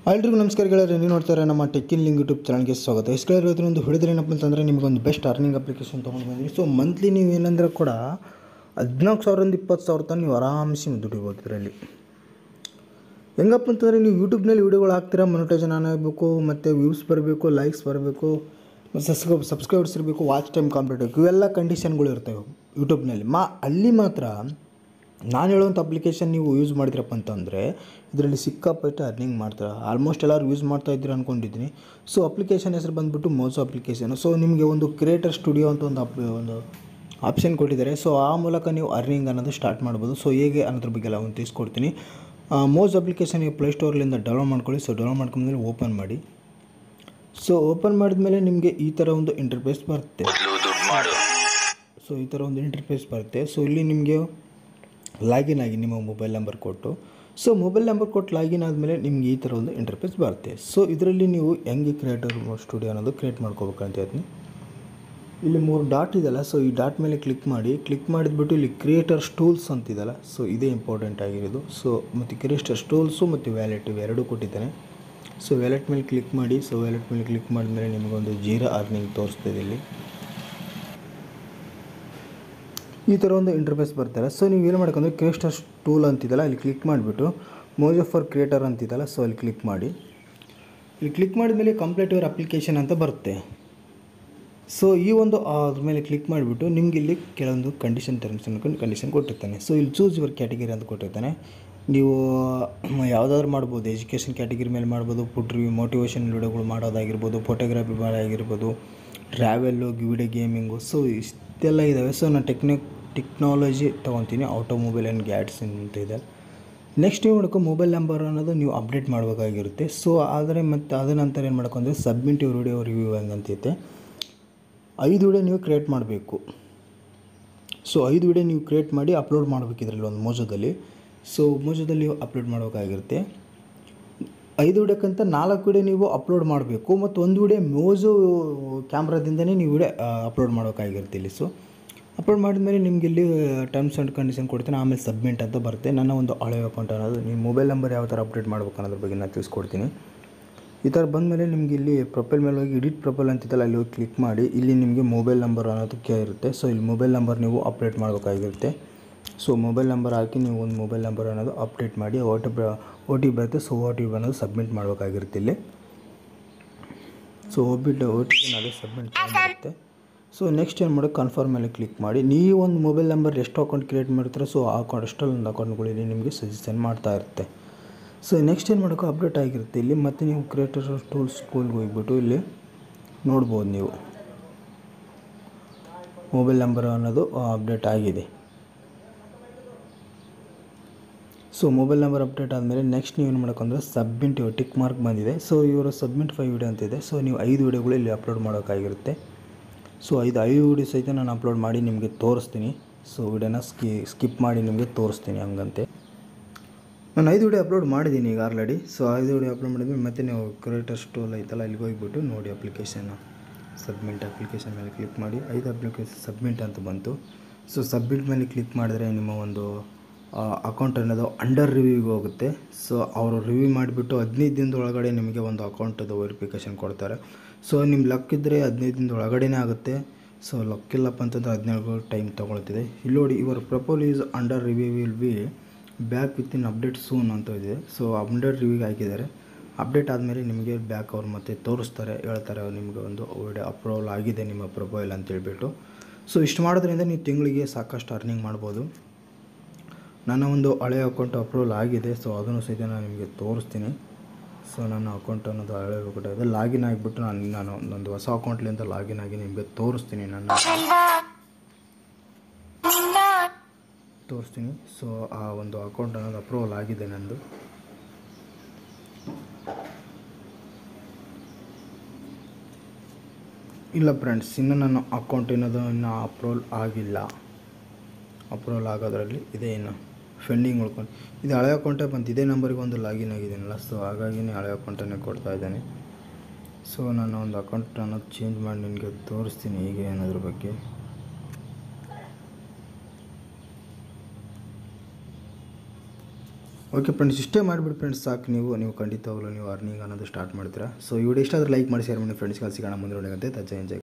ಎಲ್ರಿಗೂ ನಮಸ್ಕಾರ ಗೆಳೆಯರೆ ನೀವು ನೋಡ್ತಾರೆ ನಮ್ಮ ಟೆಕ್ಕಿನ್ ಲಿಂಕ್ ಯೂಟ್ಯೂಬ್ ಚಾನಲ್ಗೆ ಸ್ವಾಗತ ಎಷ್ಟು ಗೆಳೆಯರು ಒಂದು ಹಿಡಿದ್ರೆ ಏನಪ್ಪ ಅಂತಂದರೆ ನಿಮಗೊಂದು ಬೆಸ್ಟ್ ಅರ್ನಿಂಗ್ ಅಪ್ಲಿಕೇಶನ್ ತೊಗೊಂಡು ಬಂದಿರಿ ಸೊ ಮಂತ್ಲಿ ನೀವು ಏನಂದ್ರೆ ಕೂಡ ಹದಿನಾಲ್ಕು ಸಾವಿರದಿಂದ ಇಪ್ಪತ್ತು ಸಾವಿರ ತನಕ ನೀವು ಆರಾಮಿಸಿ ದುಡಿಬೋದು ಇದರಲ್ಲಿ ಹೆಂಗಪ್ಪ ಅಂತಂದರೆ ನೀವು ಯೂಟ್ಯೂಬ್ನಲ್ಲಿ ವೀಡಿಯೋಗಳು ಹಾಕ್ತೀರಾ ಮೊನಿಟೈಸನ್ ಆನ್ ಆಗಬೇಕು ಮತ್ತು ವ್ಯೂಸ್ ಬರಬೇಕು ಲೈಕ್ಸ್ ಬರಬೇಕು ಸಬ್ಸ್ಕ್ರೈಬ್ ಸಬ್ಸ್ಕ್ರೈಬರ್ಸ್ ಇರಬೇಕು ವಾಚ್ ಟೈಮ್ ಕಂಪ್ಲೀಟ್ ಆಗಬೇಕು ಇವೆಲ್ಲ ಕಂಡೀಷನ್ಗಳು ಇರ್ತವೆ ಯೂಟ್ಯೂಬ್ನಲ್ಲಿ ಮಾ ಅಲ್ಲಿ ಮಾತ್ರ ನಾನು ಹೇಳುವಂಥ ಅಪ್ಲಿಕೇಶನ್ ನೀವು ಯೂಸ್ ಮಾಡಿದ್ರಪ್ಪ ಅಂತಂದರೆ ಇದರಲ್ಲಿ ಸಿಕ್ಕಾಪಟ್ಟೆ ಅರ್ನಿಂಗ್ ಮಾಡ್ತಾರೆ ಆಲ್ಮೋಸ್ಟ್ ಎಲ್ಲರೂ ಯೂಸ್ ಮಾಡ್ತಾ ಇದ್ದೀರಾ ಅಂದ್ಕೊಂಡಿದ್ದೀನಿ ಸೊ ಅಪ್ಲಿಕೇಶನ್ ಹೆಸರು ಬಂದುಬಿಟ್ಟು ಮೋಸೋ ಅಪ್ಲಿಕೇಶನ್ ಸೊ ನಿಮಗೆ ಒಂದು ಕ್ರಿಯೇಟರ್ ಸ್ಟುಡಿಯೋ ಅಂತ ಒಂದು ಅಪ್ ಒಂದು ಆಪ್ಷನ್ ಕೊಟ್ಟಿದ್ದಾರೆ ಸೊ ಆ ಮೂಲಕ ನೀವು ಅರ್ನಿಂಗ್ ಅನ್ನೋದು ಸ್ಟಾರ್ಟ್ ಮಾಡ್ಬೋದು ಸೊ ಹೇಗೆ ಅನ್ನೋದ್ರ ಬಗ್ಗೆ ಎಲ್ಲ ಒಂದು ತಿಳಿಸ್ಕೊಡ್ತೀನಿ ಮೋಸ್ ಅಪ್ಲಿಕೇಶನ್ ನೀವು ಪ್ಲೇಸ್ಟೋರ್ಲಿಂದ ಡೌನ್ಲೋಡ್ ಮಾಡ್ಕೊಳ್ಳಿ ಸೊ ಡೌನ್ಲೋಡ್ ಮಾಡ್ಕೊಂಡ್ಮೇಲೆ ಓಪನ್ ಮಾಡಿ ಸೊ ಓಪನ್ ಮಾಡಿದ್ಮೇಲೆ ನಿಮಗೆ ಈ ಥರ ಒಂದು ಇಂಟರ್ಫೇಸ್ ಬರುತ್ತೆ ಸೊ ಈ ಥರ ಒಂದು ಇಂಟರ್ಫೇಸ್ ಬರುತ್ತೆ ಸೊ ಇಲ್ಲಿ ನಿಮಗೆ ಲಾಗಿನ್ ಆಗಿ ನಿಮ್ಮ ಮೊಬೈಲ್ ನಂಬರ್ ಕೊಟ್ಟು ಸೊ ಮೊಬೈಲ್ ನಂಬರ್ ಕೊಟ್ಟು ಲಾಗಿನ್ ಆದಮೇಲೆ ನಿಮ್ಗೆ ಈ ಥರ ಒಂದು ಇಂಟರ್ಫೇಸ್ ಬರುತ್ತೆ ಸೊ ಇದರಲ್ಲಿ ನೀವು ಹೆಂಗೆ ಕ್ರಿಯೇಟರ್ ಸ್ಟುಡಿಯೋ ಅನ್ನೋದು ಕ್ರಿಯೇಟ್ ಮಾಡ್ಕೋಬೇಕಂತ ಹೇಳ್ತೀನಿ ಇಲ್ಲಿ ಮೂರು ಡಾಟ್ ಇದೆಯಲ್ಲ ಸೊ ಈ ಡಾಟ್ ಮೇಲೆ ಕ್ಲಿಕ್ ಮಾಡಿ ಕ್ಲಿಕ್ ಮಾಡಿದ್ಬಿಟ್ಟು ಇಲ್ಲಿ ಕ್ರಿಯೇಟರ್ಸ್ ಟೂಲ್ಸ್ ಅಂತಿದೆಯಲ್ಲ ಸೊ ಇದೇ ಇಂಪಾರ್ಟೆಂಟ್ ಆಗಿರೋದು ಸೊ ಮತ್ತು ಕ್ರಿಯೇಟರ್ಸ್ ಟೂಲ್ಸು ಮತ್ತು ವ್ಯಾಲೆಟ್ ಇವೆರಡೂ ಕೊಟ್ಟಿದ್ದಾನೆ ಸೊ ವ್ಯಾಲೆಟ್ ಮೇಲೆ ಕ್ಲಿಕ್ ಮಾಡಿ ಸೊ ವ್ಯಾಲೆಟ್ ಮೇಲೆ ಕ್ಲಿಕ್ ಮಾಡಿದ್ಮೇಲೆ ನಿಮಗೊಂದು ಜೀರೋ ಅರ್ನಿಂಗ್ ತೋರಿಸ್ತಿದೆ ಇಲ್ಲಿ ಈ ಥರ ಒಂದು ಇಂಟರ್ಫೇಸ್ ಬರ್ತಾರೆ ಸೊ ನೀವು ಏನು ಮಾಡ್ಕೊಂಡ್ರೆ ಕ್ರಿಯೇಟರ್ಸ್ ಟೂಲ್ ಅಂತಿದೆಯಲ್ಲ ಇಲ್ಲಿ ಕ್ಲಿಕ್ ಮಾಡಿಬಿಟ್ಟು ಮೋಜೋ ಫಾರ್ ಕ್ರಿಯೇಟರ್ ಅಂತಿದೆಯಲ್ಲ ಸೊ ಅಲ್ಲಿ ಕ್ಲಿಕ್ ಮಾಡಿ ಇಲ್ಲಿ ಕ್ಲಿಕ್ ಮಾಡಿದ್ಮೇಲೆ ಕಂಪ್ಲೀಟ್ ಯುವರ್ ಅಪ್ಲಿಕೇಶನ್ ಅಂತ ಬರುತ್ತೆ ಸೊ ಈ ಒಂದು ಅದ್ರ ಮೇಲೆ ಕ್ಲಿಕ್ ಮಾಡಿಬಿಟ್ಟು ನಿಮ್ಗೆ ಇಲ್ಲಿ ಕೆಲವೊಂದು ಕಂಡೀಷನ್ ಟರ್ಮ್ಸ್ ಅನ್ಕೊಂಡು ಕಂಡೀಷನ್ ಕೊಟ್ಟಿರ್ತಾನೆ ಸೊ ಇಲ್ಲಿ ಚೂಸ್ ಯುವರ್ ಕ್ಯಾಟಗಿರಿ ಅಂತ ಕೊಟ್ಟಿರ್ತಾನೆ ನೀವು ಯಾವುದಾದ್ರು ಮಾಡ್ಬೋದು ಎಜುಕೇಷನ್ ಕ್ಯಾಟಗಿರಿ ಮೇಲೆ ಮಾಡ್ಬೋದು ಫುಡ್ ರಿವ್ಯೂ ಮೋಟಿವೇಶನ್ ವಿಡಿಯೋಗಳು ಮಾಡೋದಾಗಿರ್ಬೋದು ಫೋಟೋಗ್ರಫಿ ಮಾಡೋದಾಗಿರ್ಬೋದು ಟ್ರಾವೆಲ್ಲು ವಿಡಿಯೋ ಗೇಮಿಂಗು ಸೊ ಇಷ್ಟೆಲ್ಲ ಇದ್ದಾವೆ ಸೊ ನಾನು ಟೆಕ್ನಿಕ್ ಟೆಕ್ನಾಲಜಿ ತೊಗೊತೀನಿ ಆಟೋಮೊಬೈಲ್ ಆ್ಯಂಡ್ ಗ್ಯಾಡ್ಸ್ ಅಂತ ಇದೆ ನೆಕ್ಸ್ಟ್ ನೀವು ಮಾಡ್ಕೊ ಮೊಬೈಲ್ ನಂಬರ್ ಅನ್ನೋದು ನೀವು ಅಪ್ಡೇಟ್ ಮಾಡಬೇಕಾಗಿರುತ್ತೆ ಸೊ ಆದರೆ ಮತ್ತು ಅದ ನಂತರ ಏನು ಮಾಡ್ಕೊಂಡ್ರೆ ಸಬ್ಮಿಟ್ ಯುವರ್ ವಿಡಿಯೋ ರಿವ್ಯೂ ಹಂಗಂತೈತೆ ಐದು ವಿಡಿಯೋ ನೀವು ಕ್ರಿಯೇಟ್ ಮಾಡಬೇಕು ಸೊ ಐದು ವಿಡಿಯೋ ನೀವು ಕ್ರಿಯೇಟ್ ಮಾಡಿ ಅಪ್ಲೋಡ್ ಮಾಡಬೇಕು ಇದರಲ್ಲಿ ಒಂದು ಮೋಜೋದಲ್ಲಿ ಸೊ ಮೋಜೋದಲ್ಲಿ ಅಪ್ಲೋಡ್ ಮಾಡಬೇಕಾಗಿರುತ್ತೆ ಐದು ವಿಡಿಯೋಕ್ಕಂತ ನಾಲ್ಕು ವಿಡಿಯೋ ನೀವು ಅಪ್ಲೋಡ್ ಮಾಡಬೇಕು ಮತ್ತು ಒಂದು ವಿಡಿಯೋ ಮೋಜು ಕ್ಯಾಮ್ರಾದಿಂದನೇ ನೀವು ವಿಡಿಯೋ ಅಪ್ಲೋಡ್ ಮಾಡಬೇಕಾಗಿರುತ್ತೆ ಇಲ್ಲಿ ಸೊ ಅಪ್ಲೋಡ್ ಮಾಡಿದ್ಮೇಲೆ ನಿಮ್ಗೆ ಇಲ್ಲಿ ಟರ್ಮ್ಸ್ ಆ್ಯಂಡ್ ಕಂಡೀಷನ್ ಕೊಡ್ತೀನಿ ಆಮೇಲೆ ಸಬ್ಮಿಟ್ ಅಂತ ಬರುತ್ತೆ ನನ್ನ ಒಂದು ಹಳೆ ಅಕೌಂಟ್ ಅನ್ನೋದು ನೀವು ಮೊಬೈಲ್ ನಂಬರ್ ಯಾವ ಥರ ಅಪ್ಡೇಟ್ ಮಾಡ್ಬೇಕು ಅನ್ನೋದ್ರ ಬಗ್ಗೆ ನಾನು ತಿಳಿಸ್ಕೊಡ್ತೀನಿ ಈ ಥರ ಬಂದಮೇಲೆ ನಿಮ್ಗೆ ಇಲ್ಲಿ ಪ್ರೊಫೈಲ್ ಮೇಲೆ ಹೋಗಿ ಎಡಿಟ್ ಪ್ರೊಫೈಲ್ ಅಂತಿತ್ತಲ್ಲ ಅಲ್ಲಿ ಹೋಗಿ ಕ್ಲಿಕ್ ಮಾಡಿ ಇಲ್ಲಿ ನಿಮಗೆ ಮೊಬೈಲ್ ನಂಬರ್ ಅನ್ನೋದಕ್ಕೆ ಇರುತ್ತೆ ಸೊ ಇಲ್ಲಿ ಮೊಬೈಲ್ ನಂಬರ್ ನೀವು ಅಪ್ಡೇಟ್ ಮಾಡಬೇಕಾಗಿರುತ್ತೆ ಸೊ ಮೊಬೈಲ್ ನಂಬರ್ ಹಾಕಿ ನೀವು ಒಂದು ಮೊಬೈಲ್ ನಂಬರ್ ಅನ್ನೋದು ಅಪ್ಡೇಟ್ ಮಾಡಿ O T P O T P ಬರುತ್ತೆ ಸೊ ಓ ಟಿ ಪಿ ಅನ್ನೋದು ಸಬ್ಮಿಟ್ ಮಾಡಬೇಕಾಗಿರುತ್ತೆ ಇಲ್ಲಿ ಸೊ ಹೋಗ್ಬಿಟ್ಟು ಓ ಟಿ ಪಿ ನಾಳೆ ಸಬ್ಮಿಟ್ ಮಾಡಿರುತ್ತೆ ಸೊ ನೆಕ್ಸ್ಟ್ ಏನು ಮಾಡೋದು ಕನ್ಫರ್ಮ್ ಮೇಲೆ ಕ್ಲಿಕ್ ಮಾಡಿ ನೀವು ಒಂದು ಮೊಬೈಲ್ ನಂಬರ್ ಎಷ್ಟು ಅಕೌಂಟ್ ಕ್ರಿಯೇಟ್ ಮಾಡ್ತೀರೋ ಸೊ ಆ ಅಕೌಂಟ್ ಅಷ್ಟೊಂದು ಅಕೌಂಟ್ಗಳು ಇಲ್ಲಿ ನಿಮಗೆ ಸಜೆಷನ್ ಮಾಡ್ತಾ ಇರುತ್ತೆ ಸೊ ನೆಕ್ಸ್ಟ್ ಏನು ಮಾಡೋಕೆ ಅಪ್ಡೇಟ್ ಆಗಿರುತ್ತೆ ಇಲ್ಲಿ ಮತ್ತು ನೀವು ಕ್ರಿಯೇಟರ್ ಟೂಲ್ಸ್ ಸ್ಕೂಲ್ಗೆ ಹೋಗ್ಬಿಟ್ಟು ಇಲ್ಲಿ ನೋಡ್ಬೋದು ನೀವು ಮೊಬೈಲ್ ನಂಬರ್ ಅನ್ನೋದು ಅಪ್ಡೇಟ್ ಆಗಿದೆ ಸೊ ಮೊಬೈಲ್ ನಂಬರ್ ಅಪ್ಡೇಟ್ ಆದಮೇಲೆ ನೆಕ್ಸ್ಟ್ ನೀವು ಏನು ಮಾಡೋಕ್ಕಂದ್ರೆ ಸಬ್ಮಿಟ್ ಟಿಕ್ ಮಾರ್ಕ್ ಬಂದಿದೆ ಸೊ ಇವರು ಸಬ್ಮಿಟ್ ಫೈವ್ ವಿಡಿಯೋ ಅಂತಿದೆ ಸೊ ನೀವು ಐದು ವಿಡಿಯೋಗಳು ಇಲ್ಲಿ ಅಪ್ಲೋಡ್ ಮಾಡೋಕ್ಕಾಗಿರುತ್ತೆ ಸೊ ಐದು ಐದು ವಿಡಿಯೋ ಸಹಿತ ನಾನು ಅಪ್ಲೋಡ್ ಮಾಡಿ ನಿಮಗೆ ತೋರಿಸ್ತೀನಿ ಸೊ ವಿಡಿಯೋನ ಸ್ಕಿ ಸ್ಕಿಪ್ ಮಾಡಿ ನಿಮಗೆ ತೋರಿಸ್ತೀನಿ ಹಂಗಂತೆ ನಾನು ಐದು ವಿಡಿಯೋ ಅಪ್ಲೋಡ್ ಮಾಡಿದ್ದೀನಿ ಈಗ ಆಲ್ರೆಡಿ ಸೊ ಐದು ವಿಡಿಯೋ ಅಪ್ಲೋಡ್ ಮಾಡಿದ್ಮೇಲೆ ಮತ್ತೆ ನೀವು ಕ್ರಿಯೇಟರ್ಸ್ ಟೂಲ್ ಐತಲ್ಲ ಅಲ್ಲಿಗೆ ಹೋಗ್ಬಿಟ್ಟು ನೋಡಿ ಅಪ್ಲಿಕೇಶನ್ ಸಬ್ಮಿಟ್ ಅಪ್ಲಿಕೇಶನ್ ಮೇಲೆ ಕ್ಲಿಕ್ ಮಾಡಿ ಐದು ಅಪ್ಲಿಕೇಶನ್ ಸಬ್ಮಿಟ್ ಅಂತ ಬಂತು ಸೊ ಸಬ್ಮಿಟ್ ಮೇಲೆ ಕ್ಲಿಕ್ ಮಾಡಿದ್ರೆ ನಿಮ್ಮ ಒಂದು ಅಕೌಂಟ್ ಅನ್ನೋದು ಅಂಡರ್ ರಿವ್ಯೂಗೆ ಹೋಗುತ್ತೆ ಸೊ ಅವರು ರಿವ್ಯೂ ಮಾಡಿಬಿಟ್ಟು ಹದಿನೈದು ದಿನದ ಒಳಗಡೆ ನಿಮಗೆ ಒಂದು ಅಕೌಂಟದು ವೆರಿಫಿಕೇಷನ್ ಕೊಡ್ತಾರೆ ಸೊ ನಿಮ್ಮ ಲಕ್ ಇದ್ದರೆ ಹದಿನೈದು ದಿನದ ಒಳಗಡೆನೇ ಆಗುತ್ತೆ ಸೊ ಲಕ್ ಇಲ್ಲಪ್ಪ ಅಂತಂದ್ರೆ ಹದಿನೇಳು ಟೈಮ್ ತೊಗೊಳ್ತಿದೆ ಇಲ್ಲಿ ನೋಡಿ ಇವರ proposal is under review will be back with in update soon ಅಂತ ಇದೆ ಸೊ ಅಪ್ಡೇಟ್ ರಿವ್ಯೂಗೆ ಹಾಕಿದ್ದಾರೆ ಅಪ್ಡೇಟ್ ಆದಮೇಲೆ ನಿಮಗೆ ಬ್ಯಾಕ್ ಅವ್ರು ಮತ್ತೆ ತೋರಿಸ್ತಾರೆ ಹೇಳ್ತಾರೆ ಅವ್ರು ನಿಮಗೆ ಒಂದು ವಿಡಿಯೋ ಅಪ್ರೂವಲ್ ಆಗಿದೆ ನಿಮ್ಮ ಪ್ರೊಫೈಲ್ ಅಂತ ಹೇಳ್ಬಿಟ್ಟು ಸೊ ಇಷ್ಟು ಮಾಡೋದ್ರಿಂದ ನೀವು ತಿಂಗಳಿಗೆ ಸಾಕಷ್ಟು ಅರ್ನಿಂಗ್ ಮಾಡ್ಬೋದು ನನ್ನ ಒಂದು ಹಳೆ ಅಕೌಂಟ್ ಅಪ್ರೂವಲ್ ಆಗಿದೆ ಸೊ ಅದನ್ನು ಸಹಿತ ನಾನು ನಿಮಗೆ ತೋರಿಸ್ತೀನಿ ಸೊ ನನ್ನ ಅಕೌಂಟ್ ಅನ್ನೋದು ಹಳೆ ಅಕೌಂಟ್ ಇದೆ ಲಾಗಿನ್ ಆಗಿಬಿಟ್ಟು ನಾನು ನಾನು ಒಂದು ಹೊಸ ಅಕೌಂಟ್ಲಿಂದ ಲಾಗಿನ್ ಆಗಿ ನಿಮಗೆ ತೋರಿಸ್ತೀನಿ ನನ್ನ ತೋರಿಸ್ತೀನಿ ಸೊ ಆ ಒಂದು ಅಕೌಂಟ್ ಅನ್ನೋದು ಅಪ್ರೂವಲ್ ಆಗಿದೆ ನಂದು ಇಲ್ಲ ಫ್ರೆಂಡ್ಸ್ ಇನ್ನು ನನ್ನ ಅಕೌಂಟ್ ಅನ್ನೋದು ಇನ್ನೂ ಅಪ್ರೂವಲ್ ಆಗಿಲ್ಲ ಅಪ್ರೂವಲ್ ಆಗೋದ್ರಲ್ಲಿ ಇದೆ ಇನ್ನು ಫೆಂಡಿಂಗ್ ಉಳ್ಕೊಂಡು ಇದು ಹಳೆ ಅಕೌಂಟೇ ಬಂತು ಇದೇ ನಂಬರಿಗೆ ಒಂದು ಲಾಗಿನ್ ಆಗಿದ್ದೀನಲ್ಲ ಸೊ ಹಾಗಾಗಿನೇ ಹಳೆ ಅಕೌಂಟನ್ನೇ ಕೊಡ್ತಾ ಇದ್ದೇನೆ ಸೊ ನಾನು ಒಂದು ಅಕೌಂಟ್ ಅನ್ನೋದು ಚೇಂಜ್ ಮಾಡಿ ನಿಮಗೆ ತೋರಿಸ್ತೀನಿ ಹೀಗೆ ಅನ್ನೋದ್ರ ಬಗ್ಗೆ ಓಕೆ ಫ್ರೆಂಡ್ಸ್ ಇಷ್ಟೇ ಮಾಡಿಬಿಡಿ ಫ್ರೆಂಡ್ಸ್ ಸಾಕು ನೀವು ನೀವು ಖಂಡಿತವಾಗ್ಲೂ ನೀವು ಅರ್ನಿಂಗ್ ಅನ್ನೋದು ಸ್ಟಾರ್ಟ್ ಮಾಡ್ತೀರಾ ಸೊ ಈ ವಿಡಿಯೋ ಇಷ್ಟ ಆದರೆ ಲೈಕ್ ಮಾಡಿ ಶೇರ್ ಮಾಡಿ ಫ್ರೆಂಡ್ಸ್ಗೆ ಸಿಗೋಣ ಮುಂದೆ ಎಂಜಾಯ್